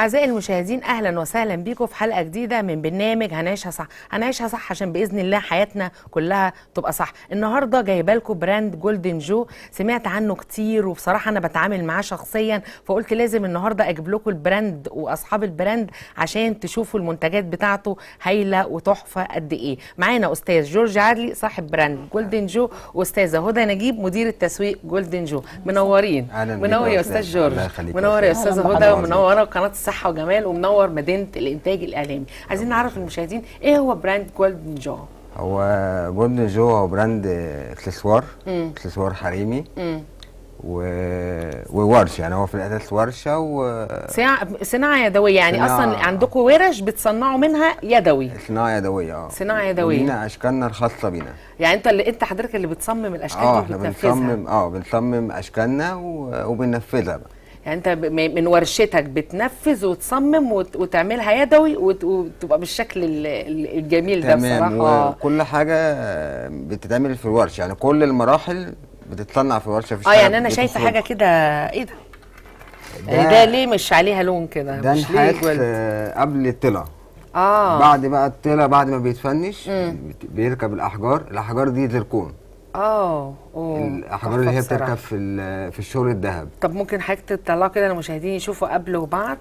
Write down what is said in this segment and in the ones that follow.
أعزائي المشاهدين أهلا وسهلا بيكم في حلقة جديدة من برنامج هنعيشها صح هنعيشها صح عشان بإذن الله حياتنا كلها تبقى صح النهاردة جايبه لكم براند جولدن جو سمعت عنه كتير وبصراحة أنا بتعامل معاه شخصيا فقلت لازم النهاردة أجيب لكم البراند وأصحاب البراند عشان تشوفوا المنتجات بتاعته هايلة وتحفة قد إيه معانا أستاذ جورج عدلي صاحب براند جولدن جو وأستاذة هدى نجيب مدير التسويق جولدن جو منورين أهلاً بيك منور يا يا أستاذ. أستاذ جورج الله يخليك يا منور يا أستاذ. أستاذة أهلاً هدى بحضرتك. ومنورة قناة الصحة وجمال ومنور مدينة الإنتاج الإعلامي عايزين نعرف المشاهدين إيه هو براند جولدن جو هو جولدن جو هو براند اكسسوار اكسسوار حريمي و... وورش يعني هو في الاساس ورشه صناعة صناعة يدوية يعني صناعة. أصلا عندكم ورش بتصنعوا منها يدوي وصناعه يدويه اه صناعة يدوية. ولينا اشكالنا الخاصه بينا يعني أنت اللي أنت حضرتك اللي بتصمم الأشكال اه دي احنا وبتنفذها بنصمم اه بنصمم اشكالنا و... وبننفذها بقى يعني أنت ب- م- من ورشتك بتنفذ وتصمم وت- وتعملها يدوي وت- وتبقى بالشكل ال- ال- الجميل ده تمام بصراحة وكل حاجه آه، بتتعمل في الورشه يعني كل المراحل بتصنع في ورشه في اه يعني انا بتخرج. شايفه حاجه كده ايه ده ده- ده ليه مش عليها لون كده ده مش ليه نحاس جولد آه، قبل الطلع اه بعد بقى الطلع بعد ما بيتفنش بت- بيركب الاحجار الاحجار دي زركون اه اوه الاحجار تحفة اللي هي بصراحة. بتركب في ال- في الشغل الذهب طب ممكن حضرتك تطلعوا كده للمشاهدين يشوفوا قبل وبعد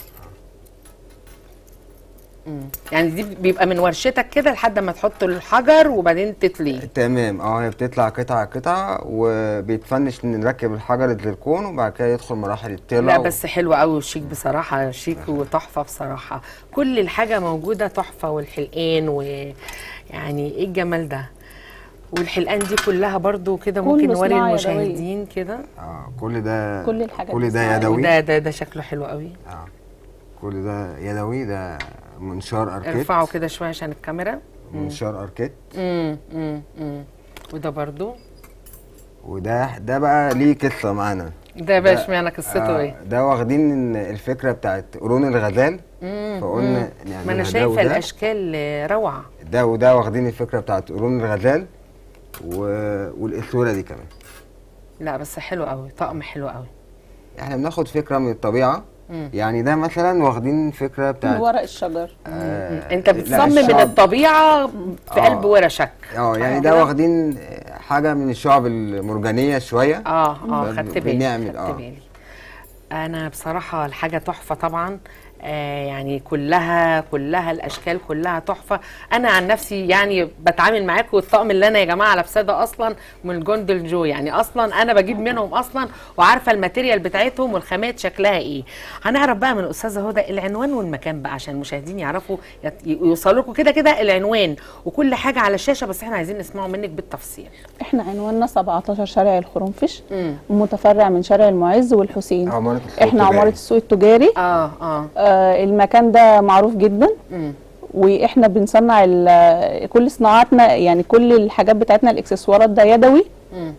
مم. يعني دي بيبقى من ورشتك كده لحد ما تحط الحجر وبعدين تطليه تمام اه هي بتطلع قطعه قطعه وبيتفنش نركب الحجر الزركون وبعد كده يدخل مراحل الطلع لا و- بس حلو قوي وشيك بصراحه شيك وتحفه بصراحه كل الحاجه موجوده تحفه والحلقان ويعني ايه الجمال ده والحلقان دي كلها برضو كده كله ممكن نوري صناعة المشاهدين كده اه كل ده كل الحاجات كل ده بصناعة يدوي ده ده ده شكله حلو قوي اه كل ده يدوي ده منشار اركيت ارفعه كده شويه عشان الكاميرا منشار اركيت امم امم امم وده برضو وده ده بقى ليه قصه معانا ده بقى ده- اشمعنى قصته آه، ايه ده واخدين الفكره بتاعت قرون الغزال مم، فقلنا مم. نعملها ما انا ده شايفه وده. الاشكال آه، روعه ده وده واخدين الفكره بتاعت قرون الغزال و... والاسوره دي كمان لا بس حلو قوي طقم حلو قوي احنا بناخد فكره من الطبيعه مم. يعني ده مثلا واخدين فكره من بتاعت ورق الشجر آه انت لا، بتصمم من الشعب- الطبيعه في آه. قلب ورشك اه يعني آه. ده واخدين حاجه من الشعب المرجانيه شويه اه اه فب- خدت بالي بنعمل، خدت آه. بالي انا بصراحه الحاجه تحفه طبعا آه يعني كلها كلها الاشكال كلها تحفه انا عن نفسي يعني بتعامل معاكم والطقم اللي انا يا جماعه لابساه ده اصلا من جوندل جو يعني اصلا انا بجيب منهم اصلا وعارفه الماتيريال بتاعتهم والخامات شكلها ايه هنعرف بقى من استاذه هدى العنوان والمكان بقى عشان المشاهدين يعرفوا يت- يوصلوا لكم كده كده العنوان وكل حاجه على الشاشه بس احنا عايزين نسمعه منك بالتفصيل احنا عنواننا 17 شارع الخرنفش مم. متفرع من شارع المعز والحسين عمارة السوق احنا التجاري. عمارة السوق التجاري اه اه آه المكان ده معروف جدا مم. واحنا بنصنع ال- كل صناعاتنا يعني كل الحاجات بتاعتنا الاكسسوارات ده يدوي مم.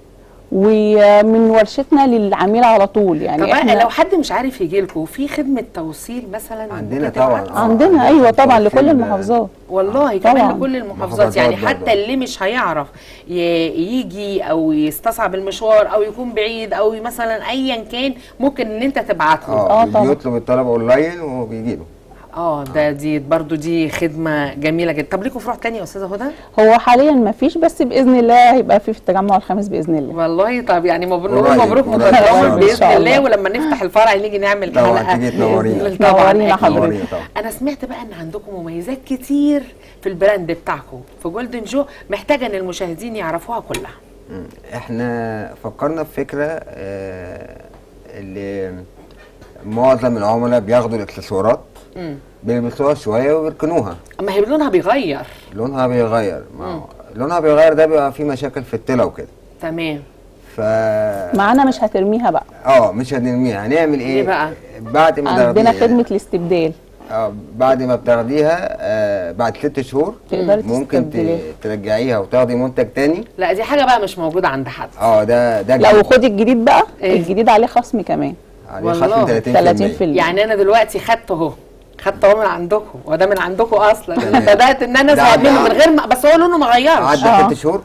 ومن ورشتنا للعميل على طول يعني طب احنا لو حد مش عارف يجي لكم في خدمه توصيل مثلا عندنا ممكن طبعا تبعت؟ آه، عندنا ايوه طبعا توصيل، لكل آه، المحافظات والله كمان طبعاً. لكل المحافظات محافظات يعني برضه. حتى اللي مش هيعرف ي- يجي او يستصعب المشوار او يكون بعيد او مثلا ايا كان ممكن ان انت تبعت له آه، اه طبعا. بيطلب الطلب اونلاين وبيجي له اه ده دي برضو دي خدمه جميله جدا طب ليكوا فروع تانية يا استاذه هدى هو حاليا ما فيش بس باذن الله هيبقى في في التجمع الخامس باذن الله والله طب يعني مبروك نقول قريب، مبروك قريب. مقدما إن باذن شاء الله الله. ولما نفتح الفرع نيجي نعمل طبعاً حلقه تيجي تنورينا. طبعا تنورينا أكيد. حضرتك. نورينا طبعا انا سمعت بقى ان عندكم مميزات كتير في البراند بتاعكم في جولدن جو محتاجه ان المشاهدين يعرفوها كلها مم. احنا فكرنا في فكره آه، اللي معظم العملاء بياخدوا الاكسسوارات امم بيلبسوها شويه ويركنوها اما هي لونها بيغير لونها بيغير ما هو لونها بيغير ده بيبقى فيه مشاكل في الطلع وكده تمام ف معانا مش هترميها بقى اه مش هنرميها هنعمل ايه ليه بقى؟ بعد ما عندنا تاخديها- خدمه الاستبدال اه بعد ما بتاخديها آه بعد ست شهور تقدري ممكن ت- تستبدليها. ترجعيها وتاخدي منتج تاني لا دي حاجه بقى مش موجوده عند حد اه ده ده لو جديد. خدي الجديد بقى إيه؟ الجديد عليه خصم كمان عليه والله. خصم 30% 30% يعني انا دلوقتي خدت اهو خدته من عندكم وده من عندكم اصلا تمام. بدات ان انا ده ازهق منه عدى- من غير ما بس هو لونه ما غيرش عدى ست شهور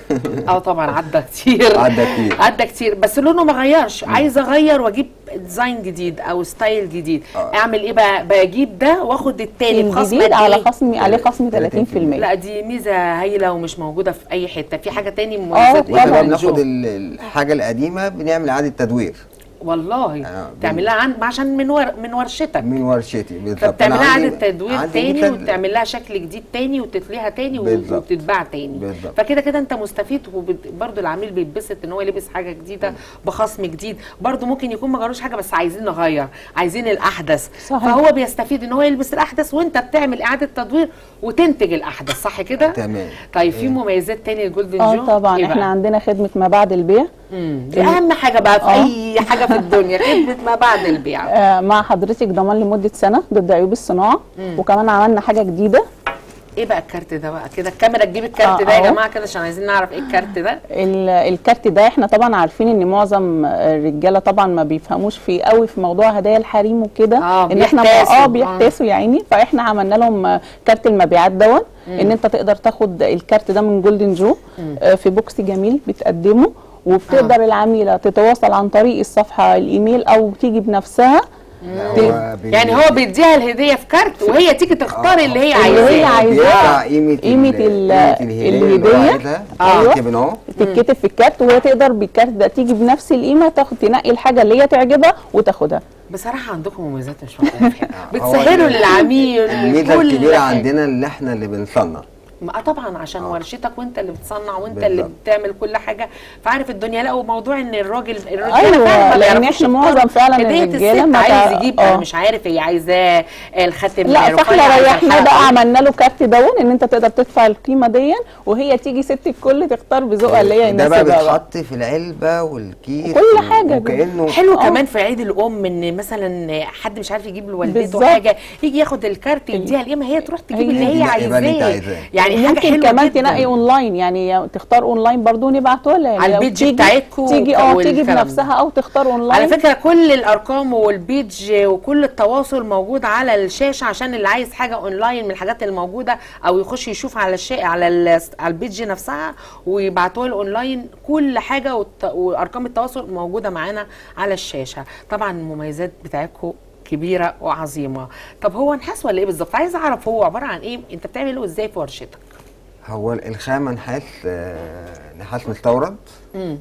اه طبعا عدى كتير عدى كتير. عدى كتير بس لونه ما غيرش عايزه اغير واجيب ديزاين جديد او ستايل جديد آه. اعمل ايه بقى بجيب ده واخد التاني بخصم الجديد قد على إيه؟ خصم عليه خصم 30% لا دي ميزه هايله ومش موجوده في اي حته في حاجه تاني آه، مميزات طبعاً. واحنا بقى من بناخد جو. ال- الحاجه القديمه بنعمل اعاده تدوير والله آه، تعملها عن عشان من ور... من ورشتك من ورشتي بالظبط أنا فبتعملها عندي- اعاده تدوير عندي تاني مثل- وتعمل لها شكل جديد تاني وتتليها تاني و- بالظبط. وتتباع تاني بالظبط. فكده كده انت مستفيد وبرده العميل بيتبسط ان هو لبس حاجه جديده بخصم جديد برده ممكن يكون ما جروش حاجه بس عايزين نغير عايزين الاحدث صحيح. فهو بيستفيد ان هو يلبس الاحدث وانت بتعمل اعاده تدوير وتنتج الاحدث صح كده تمام طيب في مميزات تاني لجولدن جو اه طبعا إيه احنا بقى؟ عندنا خدمه ما بعد البيع مم. دي اهم حاجه بقى في آه. اي حاجه في الدنيا خدمه ما بعد البيع آه، مع حضرتك ضمان لمده سنه ضد عيوب الصناعه وكمان عملنا حاجه جديده ايه بقى الكارت ده بقى كده الكاميرا تجيب الكارت آه، ده يا أهو. جماعه كده عشان عايزين نعرف ايه الكارت ده ال- الكارت ده احنا طبعا عارفين ان معظم الرجاله طبعا ما بيفهموش فيه قوي في موضوع هدايا الحريم وكده آه، ان احنا بيحتاسوا. اه آه. بيحتاسوا يا عيني فاحنا عملنا لهم كارت المبيعات دون ان انت تقدر تاخد الكارت ده من جولدن جو آه، في بوكس جميل بتقدمه وبتقدر العميله تتواصل عن طريق الصفحه الايميل او تيجي بنفسها لا، هو بي- يعني هو بيديها الهديه في كارت وهي تيجي تختار اللي هي اللي هي عايزاه عايزاه. بيدفع قيمه قيمة ال- ال- قيمة اللي هو الهدية. عايزها. آه. تكتب اهو تتكتب في الكارت وهي تقدر بالكارت ده تيجي بنفس القيمه تاخد تنقي الحاجه اللي هي تعجبها وتاخدها بصراحه عندكم مميزات مش موجوده فيها هو بتسهلوا للعميل الميزه كل الكبيره حاجة. عندنا اللي احنا اللي بنصنع ما طبعا عشان ورشتك وانت اللي بتصنع وانت بالظبط. اللي بتعمل كل حاجه فعارف الدنيا لا وموضوع ان الراجل الرجاله أيوة، فعلا ما لأن بيعرفوش إحنا معظم يختاروا. فعلا هدية الرجالة الست ما عايز تع- يجيب آه. مش عارف هي عايزاه الخاتم لا رفيع، فاحنا عايزة ريحناه الحلقة. بقى عملنا له كارت دون ان انت تقدر تدفع القيمه دي وهي تيجي ست الكل تختار بذوقها اللي هي ده بقى يناسبها بقى. بيتحط في العلبه والكيس كل حاجة وكانه حلو آه. كمان في عيد الام ان مثلا حد مش عارف يجيب لوالدته بالظبط. حاجه يجي ياخد الكارت يديها القيمه هي تروح تجيب هي اللي هي تنقي بقى اللي انت عايزاه عايزاه. يعني حاجه ممكن حلوه كمان جدا. تنقي اونلاين يعني تختار اونلاين برضو نبعته لها يعني على لو البيج تيجي- بتاعتكوا تيجي اه والكلام تيجي ده. بنفسها او تختار اونلاين على فكره كل الارقام والبيج وكل التواصل موجود على الشاشه عشان اللي عايز حاجه اونلاين من الحاجات الموجوده او يخش يشوف على الشيء على ال- على البيج نفسها ويبعتوها له اونلاين كل حاجه والت- وارقام التواصل موجوده معانا على الشاشه طبعا المميزات بتاعتكم كبيره وعظيمه طب هو نحاس ولا ايه بالظبط عايز اعرف هو عباره عن ايه انت بتعمله ازاي في ورشتك هو الخامه نحاس آه، نحاس مستورد امم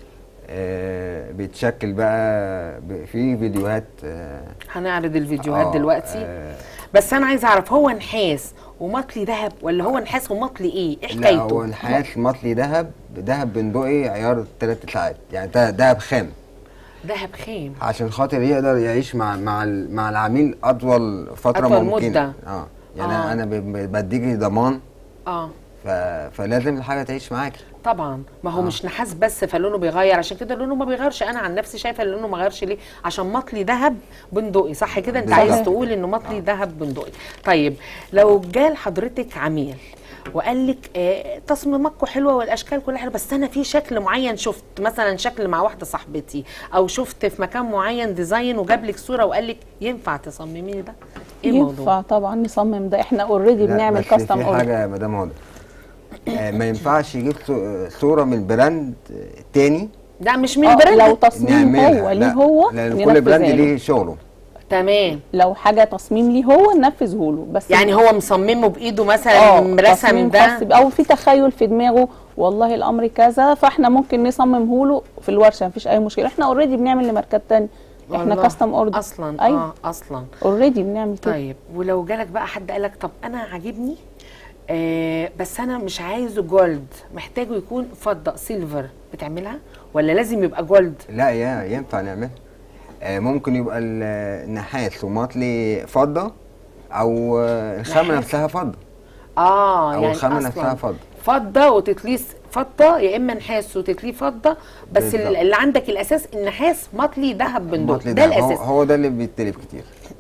آه، بيتشكل بقى ب- في فيديوهات آه، هنعرض الفيديوهات آه، دلوقتي آه، بس انا عايز اعرف هو نحاس ومطلي ذهب ولا هو نحاس ومطلي ايه ايه لا هو حكايته نحاس مطلي ذهب ذهب بندقي عيار ثلاث ساعات يعني ده ذهب خام ذهب خام عشان خاطر يقدر يعيش مع مع ال- مع العميل اطول فتره أطول ممكنه مدة. اه يعني آه. انا ب- ب- بديكي ضمان اه ف... فلازم الحاجه تعيش معاكي طبعا ما هو آه. مش نحاس بس فلونه بيغير عشان كده لونه ما بيغيرش انا عن نفسي شايفه ان لونه ما غيرش ليه عشان مطلي ذهب بندقي صح كده انت بالظبط. عايز تقول انه مطلي ذهب بندقي طيب لو جال حضرتك عميل وقال لك آه تصميماتكم حلوه والاشكال كلها حلوه بس انا في شكل معين شفت مثلا شكل مع واحده صاحبتي او شفت في مكان معين ديزاين وجاب لك صوره وقال لك ينفع تصممي لي ده ايه الموضوع ينفع طبعا نصمم ده احنا اوريدي لا، بنعمل بس كاستم في اوردر حاجه يا مدام هدى آه ما ينفعش يجيب صو- صوره من براند تاني ده مش من آه، البراند لو تصميم نعملها هو ليه لا، هو لان ننفذها كل براند له. ليه شغله تمام لو حاجه تصميم ليه هو ننفذه له بس يعني هو مصممه بايده مثلا اه رسم تصميم ده خاص ب- او في تخيل في دماغه والله الامر كذا فاحنا ممكن نصممه له في الورشه مفيش اي مشكله احنا اوريدي بنعمل لماركات تانية احنا والله كاستم اوردر اصلا أيوة. اه اصلا اوريدي بنعمل كده طيب ولو جالك بقى حد قالك طب انا عاجبني آه بس انا مش عايزه جولد محتاجه يكون فضه سيلفر بتعملها ولا لازم يبقى جولد لا يا ينفع نعملها آه ممكن يبقى ال- النحاس ومطلي فضه او آه، الخامه نحاس. نفسها فضه اه او يعني الخامه أصلاً نفسها فضه فضه وتتليس فضه يا اما نحاس وتتليه فضه بس بالظبط. ال- اللي عندك الاساس النحاس مطلي ذهب بندق المطلي ده ده هو, الاساس هو ده اللي بيتلف كتير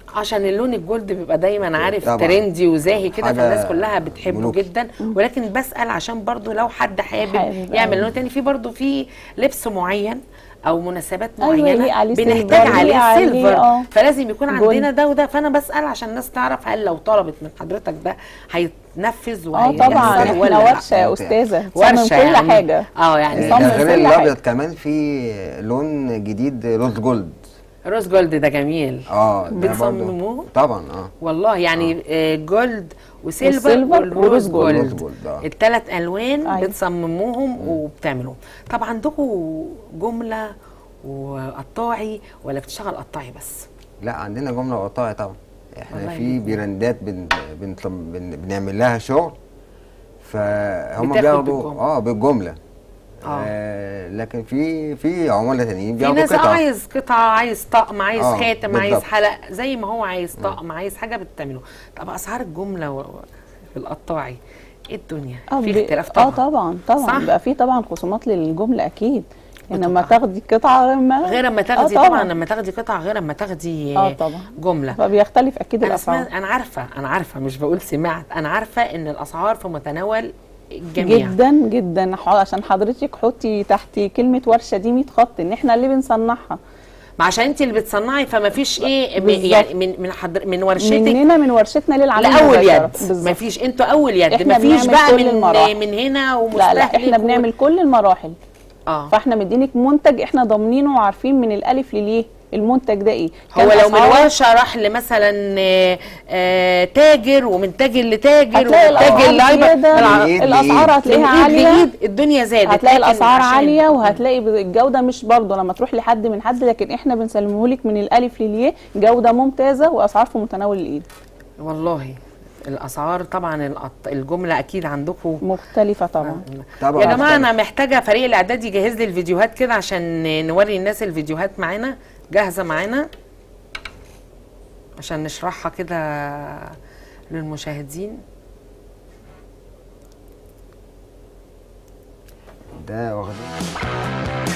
عشان اللون الجولد بيبقى دايما عارف طبعاً. ترندي وزاهي كده حاجة فالناس كلها بتحبه ملوكي. جدا ولكن بسال عشان برضو لو حد حابب حابب، يعمل أيوة. لون تاني في برضو في لبس معين او مناسبات أيوة، معينه يليق عليه بنحتاج سيلفر، يليق عليه عليه، السيلفر آه. فلازم يكون جولد. عندنا ده وده فانا بسال عشان الناس تعرف هل لو طلبت من حضرتك ده هيتنفذ اه وهيحصل طبعا احنا ولا لا؟ ورشه يا استاذه تصمم كل يعني حاجه اه يعني نصمم ده غير كل الابيض حاجة. كمان في لون جديد روز جولد روز جولد ده جميل اه ده بتصمموه؟ برضه طبعا اه والله يعني آه. جولد وسيلفر والسيلفر والروز وروز جولد. جولد, روز جولد، آه. الثلاث الوان أيوة. بتصمموهم وبتعملوهم طب عندكم جمله وقطاعي ولا بتشتغل قطاعي بس لا عندنا جمله وقطاعي طبعا احنا والله في جدا. براندات بن بن بن بنعمل لها شغل فهم بتاخد بياخدوا بالجملة. اه بالجمله آه. آه لكن في في عملاء تانيين في بياخدوا ناس آه قطع عايز قطعه عايز طقم عايز آه، خاتم عايز بالضبط. حلق زي ما هو عايز طقم عايز حاجه بتعمله طب اسعار الجمله و- في القطاعي ايه الدنيا اه في بي- اختلاف طبعا اه طبعا طبعا صح؟ بيبقى في طبعا خصومات للجمله اكيد انما بتبقى. تاخدي قطعه غير ما غير اما آه تاخدي طبعا. طبعا لما تاخدي قطعه غير اما تاخدي اه طبعا جمله فبيختلف اكيد انا الاسعار سمعت انا عارفه انا عارفه مش بقول سمعت انا عارفه ان الاسعار في متناول الجميع جدا جدا ح- عشان حضرتك حطي تحت كلمه ورشه دي 100 خط ان احنا اللي بنصنعها ما عشان انت اللي بتصنعي فما فيش ايه م- بالظبط. يعني من من حضر من ورشتك مننا من ورشتنا للعميل لاول مباشرة. يد بالظبط. ما فيش انتوا اول يد إحنا ما فيش بنعمل بقى كل من المراحل. من هنا ومستهلك لا لا احنا و- بنعمل كل المراحل اه فاحنا مدينك منتج احنا ضامنينه وعارفين من الالف لليه المنتج ده ايه هو كان لو من أسعاره- ورشه راح لمثلا آه، آه، تاجر ومن تاجر لتاجر هتلاقي ومن تاجر الاسعار لعيبة. زياده الع- إيد الاسعار لإيد. هتلاقيها من ايد عاليه لايد الدنيا زادت هتلاقي لكن الاسعار عشان- عاليه وهتلاقي الجوده مش برضه لما تروح لحد من حد لكن احنا بنسلمه لك من الالف للياء جوده ممتازه واسعار في متناول الايد والله الاسعار طبعا القط- الجمله اكيد عندكم مختلفه طبعا طبعا يا جماعه مختلف. انا محتاجه فريق الاعداد يجهز لي الفيديوهات كده عشان نوري الناس الفيديوهات معانا جاهزه معانا عشان نشرحها كده للمشاهدين ده واخدين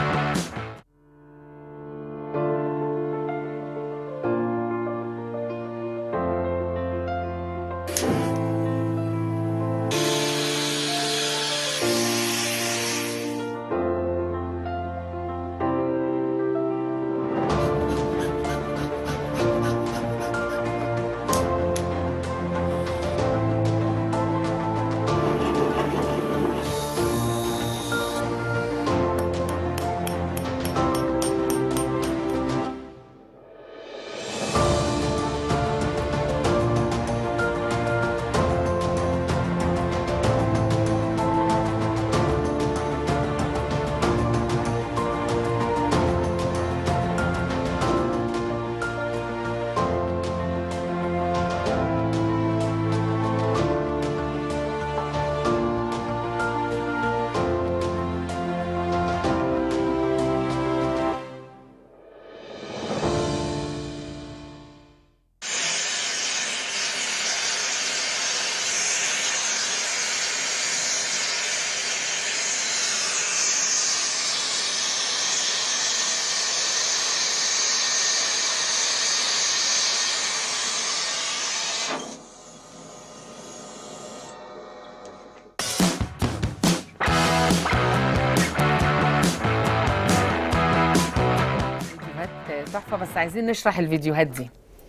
فيديوهات تحفه بس عايزين نشرح الفيديوهات دي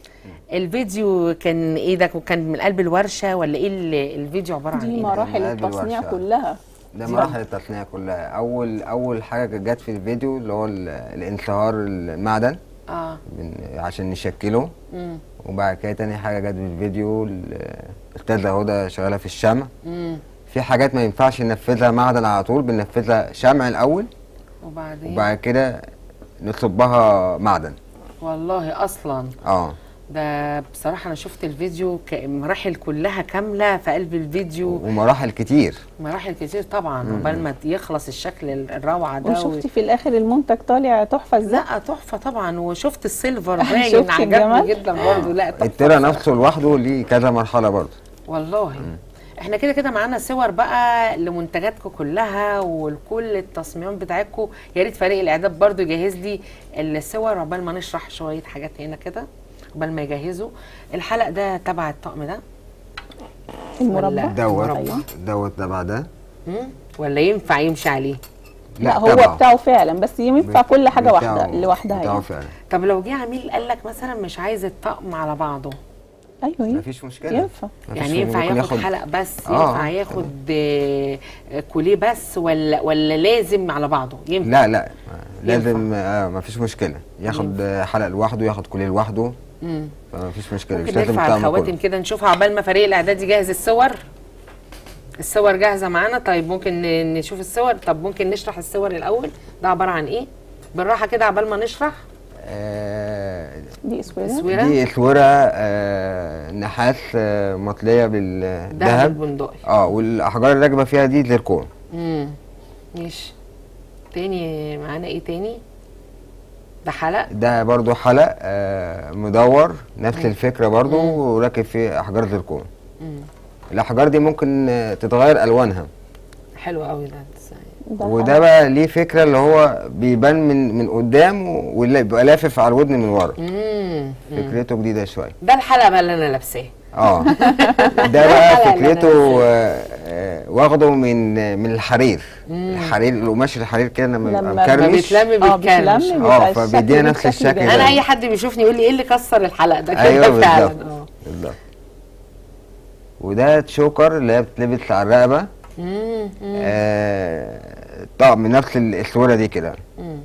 الفيديو كان ايه ده كان من قلب الورشه ولا ايه ال- الفيديو عباره عن دي ايه مراحل من قلب التصنيع الورشة. كلها ده دي مراحل التصنيع كلها اول اول حاجه جت في الفيديو اللي هو ال- الانصهار المعدن اه بن- عشان نشكله امم وبعد كده تاني حاجه جت في الفيديو ال- الاستاذه هدى شغاله في الشمع امم في حاجات ما ينفعش ننفذها معدن على طول بننفذها شمع الاول وبعدين وبعد كده نصبها معدن والله اصلا اه ده بصراحه انا شفت الفيديو ك- مراحل كلها كامله في قلب الفيديو ومراحل كتير مراحل كتير طبعا قبل ما يخلص الشكل الروعه ده و... وشفتي في الاخر المنتج طالع تحفه ازاي لا تحفه طبعا وشفت السيلفر باين شفتي عجبني الجمال؟ جدا برضه لا تحفه الترا نفسه لوحده ليه كذا مرحله برضه والله احنا كده كده معانا صور بقى لمنتجاتكم كلها ولكل التصميمات بتاعتكم يا ريت فريق الاعداد برضو يجهز لي الصور عقبال ما نشرح شويه حاجات هنا كده قبل ما يجهزوا الحلق ده تبع الطقم ده المربع دوت أيوة. دوت تبع ده مم؟ ولا ينفع يمشي عليه لا, هو تبعه. بتاعه فعلا بس ينفع كل حاجه بتاعه- واحده لوحدها بتاعه يعني. فعلا طب لو جه عميل قال لك مثلا مش عايز الطقم على بعضه ايوه ينفع مفيش مشكله ينفع مفيش يعني مشكلة. ينفع ممكن ياخد حلق بس آه. ينفع ياخد آه، آه، كوليه بس ولا ولا لازم على بعضه ينفع لا لا لازم آه مفيش مشكله ياخد آه، حلق لوحده ياخد كوليه لوحده مم. فمفيش مشكله مش ممكن لازم نرفع الطقم الخواتم كله كده نشوفها عقبال ما فريق الاعداد يجهز الصور الصور جاهزه معانا طيب ممكن ن- نشوف الصور طب ممكن نشرح الصور الاول ده عباره عن ايه بالراحه كده عقبال ما نشرح آه دي اسوره اسوره دي اسوره آه نحاس آه مطليه دهب بالذهب البندقي اه والاحجار اللي راكبه فيها دي زركون امم ماشي تاني معانا ايه تاني ده حلق ده برضو حلق آه مدور نفس الفكره برضو وراكب فيه احجار زركون مم. الاحجار دي ممكن آه، تتغير الوانها حلو قوي ده ده وده بقى ليه فكره اللي هو بيبان من من قدام واللي بيبقى لافف على الودن من ورا امم فكرته جديده شويه ده الحلقه بقى اللي انا لابساه اه ده لا، بقى لا، فكرته آه، آه، واخده من آه، من الحرير الحرير القماش الحرير كده لما لما يبقى ما مكرمش بيتلم اه بيتكرمش بيتلم آه، بيبقى الشكل فبيديها ده نفس الشكل الشكل ده. ده. انا اي حد بيشوفني يقول لي ايه اللي كسر الحلقه ده كده ايوه فعلا بالظبط اه بالظبط وده تشوكر اللي هي بتلبس على الرقبه امم آه طقم نفس الصوره دي كده امم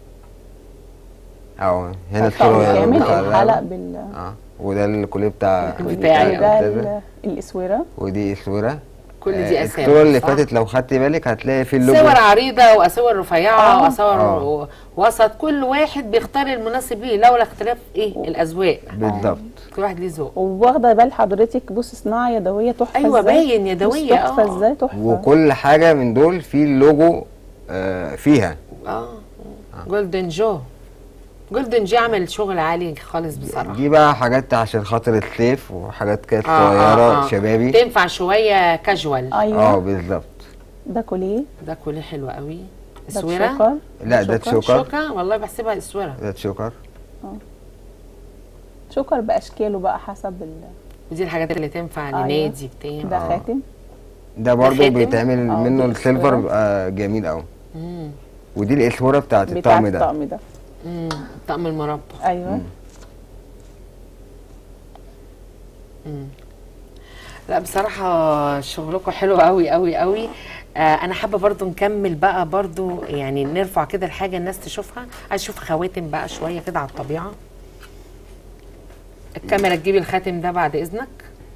اهو هنا الطقم الصوره كامل بتاع الحلق الرقبة. بال اه وده الكوليه بتاع بتاعي. بتاع ده الأستاذة. ال- الاسوره ودي الصوره كل دي آه، اسامي الصوره اللي صح؟ فاتت لو خدت بالك هتلاقي في اللوجو صور عريضه وصور رفيعه آه. وصور آه. وسط كل واحد بيختار المناسب ليه لولا اختلاف ايه الاذواق بالظبط كل واحد ليه ذوق وواخده بال حضرتك بص صناعه يدويه تحفه ايوه إزاي. باين يدويه بص تحفه اه ازاي تحفه وكل حاجه من دول في اللوجو آه فيها اه جولدن جو جولدن جو عمل شغل عالي خالص بصراحه دي بقى حاجات عشان خاطر الصيف وحاجات كده آه، صغيره آه، آه. شبابي تنفع شويه كاجوال اه ايوه بالظبط ده كوليه ده كله حلو قوي ده اسوره تشوكر لا ده شوكر. تشوكر شوكه والله بحسبها اسوره ده تشوكر شوكر باشكاله بقى حسب ال... ودي الحاجات اللي تنفع أيوة. لنادي بتاع ده خاتم ده برضو خاتم؟ بيتعمل آه، منه دي السيلفر إسوارة. بيبقى جميل قوي مم. ودي الاسوره بتاعت بتاع الطقم ده الطقم ده مم. طقم المربى ايوه مم. لا بصراحة شغلكم حلو قوي قوي قوي آه انا حابة برضو نكمل بقى برضو يعني نرفع كده الحاجة الناس تشوفها عايز اشوف خواتم بقى شوية كده على الطبيعة الكاميرا تجيبي الخاتم ده بعد اذنك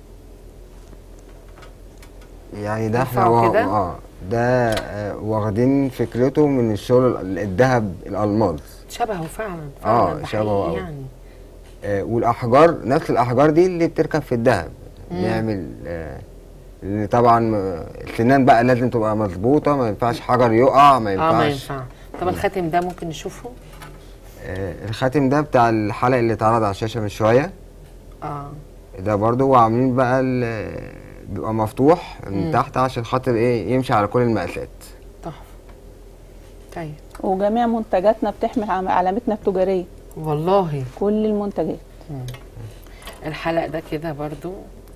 يعني ده احنا ينفعوا وا- كده؟ اه ده آه، واخدين فكرته من الشغل ال- الذهب الالماس شبهه فعلا آه، فعلا ده شبهه حقيقي أوي. يعني آه، والاحجار نفس الاحجار دي اللي بتركب في الذهب نعمل آه، اللي طبعا آه، السنان بقى لازم تبقى مظبوطه ما ينفعش حجر يقع ما اه ما ينفعش ينفع طب الخاتم ده ممكن نشوفه آه، الخاتم ده بتاع الحلق اللي اتعرض على الشاشه من شويه اه ده برضو وعاملين بقى ال- بيبقى مفتوح من تحت عشان خاطر ايه يمشي على كل المقاسات تحفة طيب وجميع منتجاتنا بتحمل عم- علامتنا التجاريه والله كل المنتجات الحلق ده كده برضو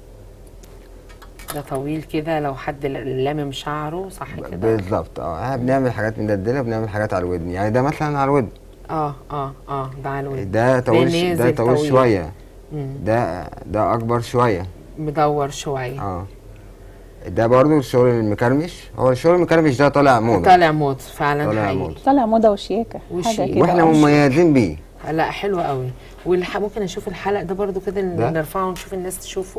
ده طويل كده لو حد ل- لامم شعره صح كده بالظبط اه احنا بنعمل حاجات مدلدله بنعمل حاجات على الودن يعني ده مثلا على الودن اه اه اه ده على الود ده طويل ش- ده نازل طويل طويل. شويه مم. ده ده اكبر شويه مدور شويه اه ده برضو الشغل المكرمش هو الشغل المكرمش ده طالع موضه طالع موت فعلا طالع حقيقي موضة. طالع موضه وشياكه وشيك. حاجه كده واحنا آه. مميزين بيه لا حلو قوي والح... ممكن اشوف الحلق ده برضو كده ده؟ نرفعه ونشوف الناس تشوفه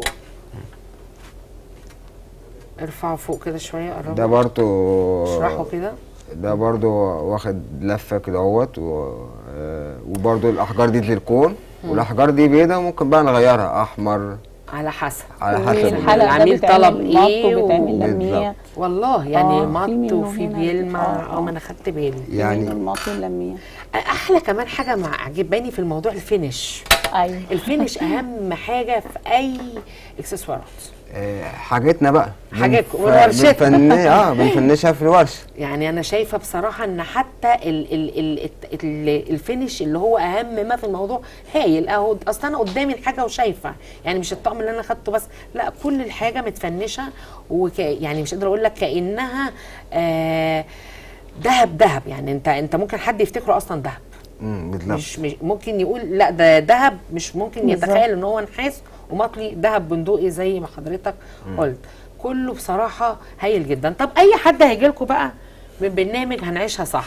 ارفعه فوق كده شويه قربه ده برضو اشرحه كده ده برضو واخد لفه كده اهوت و... آه، وبرضو الاحجار دي زركون والاحجار دي بيضه ممكن بقى نغيرها احمر على حسب على حسب والحلق ده العميل بيتعمل طلب مط ايه وبيتعمل و- لميع بالظبط. والله يعني آه، في مط منه وفي هنا بيلمع آه، اه آه. ما انا خدت بالي يعني يعني المط واللميع احلى كمان حاجه مع عجباني في الموضوع الفينش ايوه الفينش اهم حاجه في اي اكسسوارات آه، حاجتنا بقى حاجاتكم، بنف- والورشة. بنفن- اه بنفنشها في الورشه يعني انا شايفه بصراحه ان حتى ال ال ال ال الفينش اللي هو اهم ما في الموضوع هايل اهو اصل انا قدامي الحاجه وشايفه يعني مش الطقم اللي انا خدته بس لا كل الحاجه متفنشه وك يعني مش قادره اقول لك كانها آه دهب دهب يعني انت انت ممكن حد يفتكره اصلا دهب امم بالظبط مش, مش ممكن يقول لا ده دهب مش ممكن بالظبط. يتخيل ان هو نحاس ومطلي دهب بندقي زي ما حضرتك قلت كله بصراحه هايل جدا طب اي حد هيجي لكم بقى من برنامج هنعيشها صح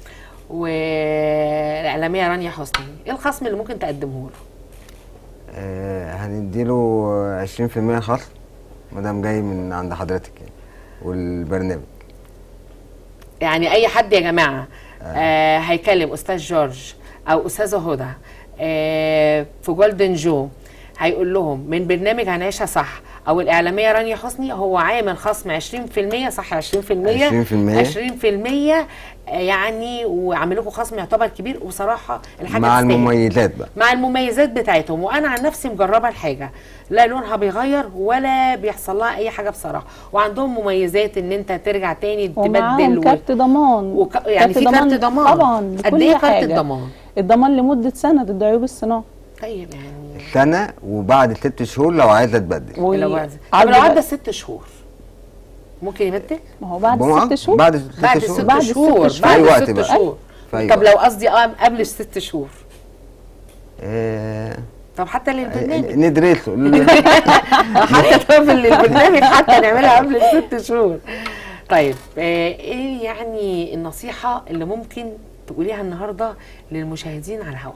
والاعلاميه رانيا حسني ايه الخصم اللي ممكن تقدمه له آه هنديله 20% خصم ما دام جاي من عند حضرتك يعني والبرنامج يعني اي حد يا جماعه آه هيكلم استاذ جورج او استاذه هدى آه في جولدن جو هيقول لهم من برنامج هنعيشها صح او الاعلاميه رانيا حسني هو عامل خصم 20% صح 20% 20%. 20% آه، يعني وعامل لكم خصم يعتبر كبير وبصراحه الحاجه مع تستاهل. المميزات بقى مع المميزات بتاعتهم وانا عن نفسي مجربه الحاجه لا لونها بيغير ولا بيحصل لها اي حاجه بصراحه وعندهم مميزات ان انت ترجع تاني ومعاهم تبدل و... كارت ضمان وك... يعني في كارت ضمان طبعا قد لكل ايه كارت حاجة. الضمان الضمان لمده سنه ضد عيوب الصناعه طيب يعني سنه وبعد ست شهور لو عايزه تبدل و- لو عايز- طب عرض لو بقى- عدى ست شهور ممكن يبدل ما هو بعد بقى- ست شهور بعد ست بعد شهور ست بعد ست شهور شهور. بعد في أي وقت ست بقى. شهور في أي طب وقت. لو قصدي اه قبل الست شهور آه طب حتى للبرنامج ندرسه حتى طب البرنامج حتى نعملها قبل الست شهور طيب آه، ايه يعني النصيحه اللي ممكن تقوليها النهارده للمشاهدين على الهواء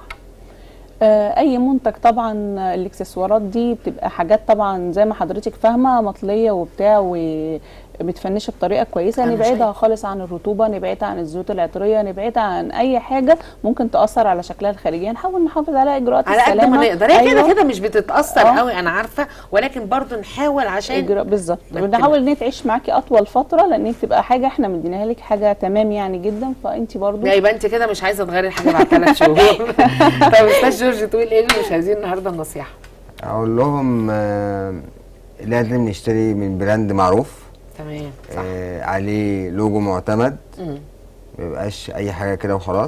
آه، اي منتج طبعا الاكسسوارات دي بتبقى حاجات طبعا زي ما حضرتك فاهمه مطليه وبتاع ومتفنشه بطريقه كويسه أنا نبعدها شايفة. خالص عن الرطوبه نبعدها عن الزيوت العطريه نبعدها عن اي حاجه ممكن تاثر على شكلها الخارجي نحاول نحافظ على اجراءات على قد السلامه ما نقدر هي كده أيوة. كده مش بتتاثر آه. قوي انا عارفه ولكن برضو نحاول عشان اجراء بالظبط ما بنحاول ان هي تعيش معاكي اطول فتره لان هي بتبقى حاجه احنا مديناها لك حاجه تمام يعني جدا فانت برضو لا يبقى انت كده مش عايزه تغيري الحاجه بعد ثلاث شهور طب استاذ جورج تقول ايه اللي مش عايزين النهارده النصيحه اقول لهم آه لازم نشتري من براند معروف تمام صح آه عليه لوجو معتمد مم. ما يبقاش اي حاجه كده وخلاص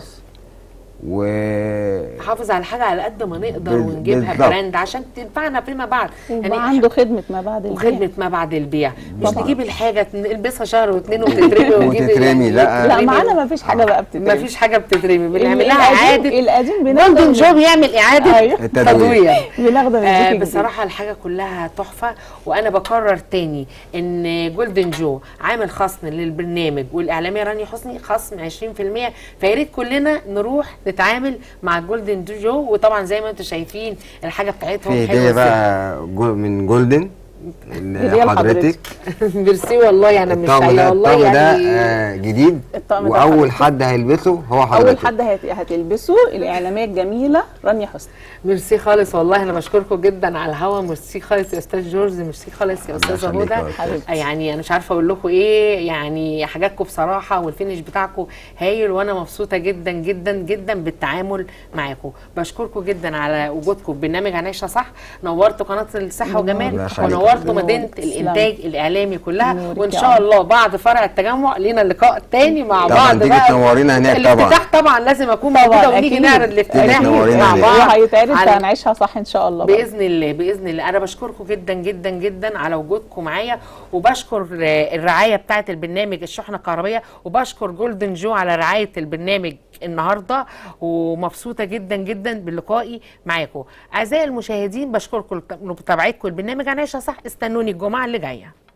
و نحافظ على الحاجه على قد ما نقدر بال- ونجيبها بالظبط. براند عشان تنفعنا فيما بعد ويبقى عنده خدمه ما بعد البيع وخدمه ما بعد البيع مش طبعا. نجيب الحاجه نلبسها شهر واثنين وتترمي ونجيب وتترمي، لا. لا معانا ما فيش حاجه بقى بتترمي ما فيش حاجه بتترمي بنعمل لها القديم- اعاده القديم جولدن بناخده جو بيعمل اعاده أيوة. تدوير بناخده من آه البيت الجديد. بصراحه الحاجه كلها تحفه وانا بكرر تاني ان جولدن جو عامل خصم للبرنامج والاعلاميه رانيا حسني خصم 20% فيا ريت كلنا نروح نتعامل مع جولدن جو وطبعا زي ما انتم شايفين الحاجه بتاعتهم في حلوه هديه ازاي بقى جو من جولدن هدية لحضرتك ميرسي والله انا مش الطقم شايله ده والله الطقم ده يعني آه جديد الطقم ده واول حضرتك. حد هيلبسه هو اول حضرتك حد هت- هتلبسه الاعلاميه الجميله رانيا حسني ميرسي خالص والله انا بشكركم جدا على الهوا ميرسي خالص يا استاذ جورج ميرسي خالص يا استاذه يخليك يا هدى أستاذ. يعني انا مش عارفه اقول لكم ايه يعني حاجاتكم بصراحه والفينش بتاعكم هايل وانا مبسوطه جدا جدا جدا بالتعامل معاكم بشكركم جدا على وجودكم في برنامج هنعيشها صح نورتوا قناه الصحه الله وجمال يخليك. ونورتوا مدينه تسلم. الانتاج الاعلامي كلها نورك وان يا شاء قمر. الله بعد فرع التجمع لينا لقاء تاني مع طبعاً بعض تيجي بقى تنورينا هناك طبعاً. الافتتاح طبعا لازم اكون طبعاً، موجوده ونيجي أكيد. نعرض الافتتاح تنورينا مع هناك. بعض وهيتعرض على- هنعيشها صح ان شاء الله بقى. باذن الله باذن الله انا بشكركم جدا جدا جدا على وجودكم معايا وبشكر آه، الرعايه بتاعه البرنامج الشحنه الكهربائيه وبشكر جولدن جو على رعايه البرنامج النهارده ومبسوطه جدا جدا بلقائي معاكم اعزائي المشاهدين بشكركم لمتابعتكم البرنامج هنعيشها صح استنوني الجمعه اللي جايه